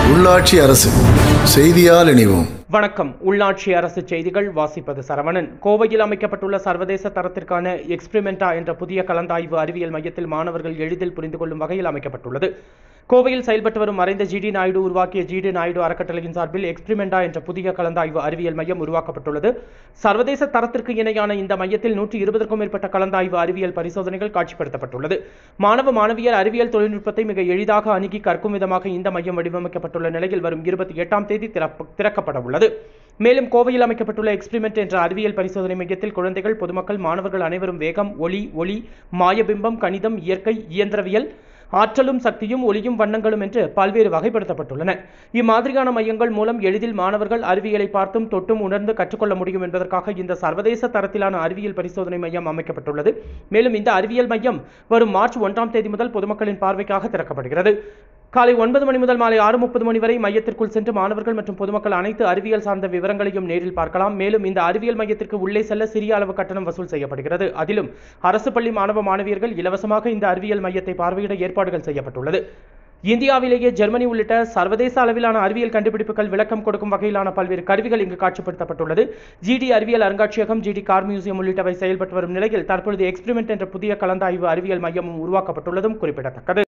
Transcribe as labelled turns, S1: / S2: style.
S1: உள்ளாட்சி அரசு செய்தியால் இணைவோம்
S2: வணக்கம் உள்ளாட்சி அரசு செய்திகள் வாசிப்பது சரவணன் கோவையில் அமைக்கப்பட்டுள்ள சர்வதேச தரத்திற்கான எக்ஸ்பிரிமெண்டா என்ற புதிய கலந்தாய்வு அறிவியல் மையத்தில் மாணவர்கள் எளிதில் புரிந்து கொள்ளும் வகையில் அமைக்கப்பட்டுள்ளது கோவையில் செயல்பட்டு வரும் மறைந்த ஜிடி நாயுடு உருவாக்கிய ஜிடி நாயுடு அறக்கட்டளையின் சார்பில் எக்ஸ்பிரிமெண்டா என்ற புதிய கலந்தாய்வு அறிவியல் மையம் உருவாக்கப்பட்டுள்ளது சர்வதேச தரத்திற்கு இணையான இந்த மையத்தில் நூற்றி இருபதற்கும் மேற்பட்ட கலந்தாய்வு அறிவியல் பரிசோதனைகள் காட்சிப்படுத்தப்பட்டுள்ளது மாணவ மாணவியர் அறிவியல் தொழில்நுட்பத்தை மிக எளிதாக அணுகி கற்கும் விதமாக இந்த மையம் வடிவமைக்கப்பட்டுள்ள நிலையில் வரும் இருபத்தி எட்டாம் தேதி திறப்ப- திறக்கப்பட உள்ளது மேலும் கோவையில் அமைக்கப்பட்டுள்ள எக்ஸ்பிரிமெண்ட் என்ற அறிவியல் பரிசோதனை மையத்தில் குழந்தைகள் பொதுமக்கள் மாணவர்கள் அனைவரும் வேகம் ஒளி ஒளி மாயபிம்பம் கணிதம் இயற்கை இயந்திரவியல் ஆற்றலும் சக்தியும் ஒளியும் வண்ணங்களும் என்று பல்வேறு வகைப்படுத்தப்பட்டுள்ளன இம்மாதிரியான மையங்கள் மூலம் எளிதில் மாணவர்கள் அறிவியலை பார்த்தும் தொட்டும் உணர்ந்து கற்றுக்கொள்ள முடியும் என்பதற்காக இந்த சர்வதேச தரத்திலான அறிவியல் பரிசோதனை மையம் அமைக்கப்பட்டுள்ளது மேலும் இந்த அறிவியல் மையம் வரும் மார்ச் ஒன்றாம் தேதி முதல் பொதுமக்களின் பார்வைக்காக திறக்கப்படுகிறது காலை ஒன்பது மணி முதல் மாலை ஆறு முப்பது மணி வரை மையத்திற்குள் சென்று மாணவர்கள் மற்றும் பொதுமக்கள் அனைத்து அறிவியல் சார்ந்த விவரங்களையும் நேரில் பார்க்கலாம் மேலும் இந்த அறிவியல் மையத்திற்கு உள்ளே செல்ல சிறிய அளவு கட்டணம் வசூல் செய்யப்படுகிறது அதிலும் அரசு பள்ளி மாணவ மாணவியர்கள் இலவசமாக இந்த அறிவியல் மையத்தை பார்வையிட ஏற்பாடுகள் செய்யப்பட்டுள்ளது இந்தியாவிலேயே ஜெர்மனி உள்ளிட்ட சர்வதேச அளவிலான அறிவியல் கண்டுபிடிப்புகள் விளக்கம் கொடுக்கும் வகையிலான பல்வேறு கருவிகள் இங்கு காட்சிப்படுத்தப்பட்டுள்ளது ஜிடி அறிவியல் அருங்காட்சியகம் ஜிடி கார் மியூசியம் உள்ளிட்டவை செயல்பட்டு வரும் நிலையில் தற்பொழுது எக்ஸ்பிரிமெண்ட் என்ற புதிய கலந்தாய்வு அறிவியல் மையமும் உருவாக்கப்பட்டுள்ளதும் குறிப்பிடத்தக்கது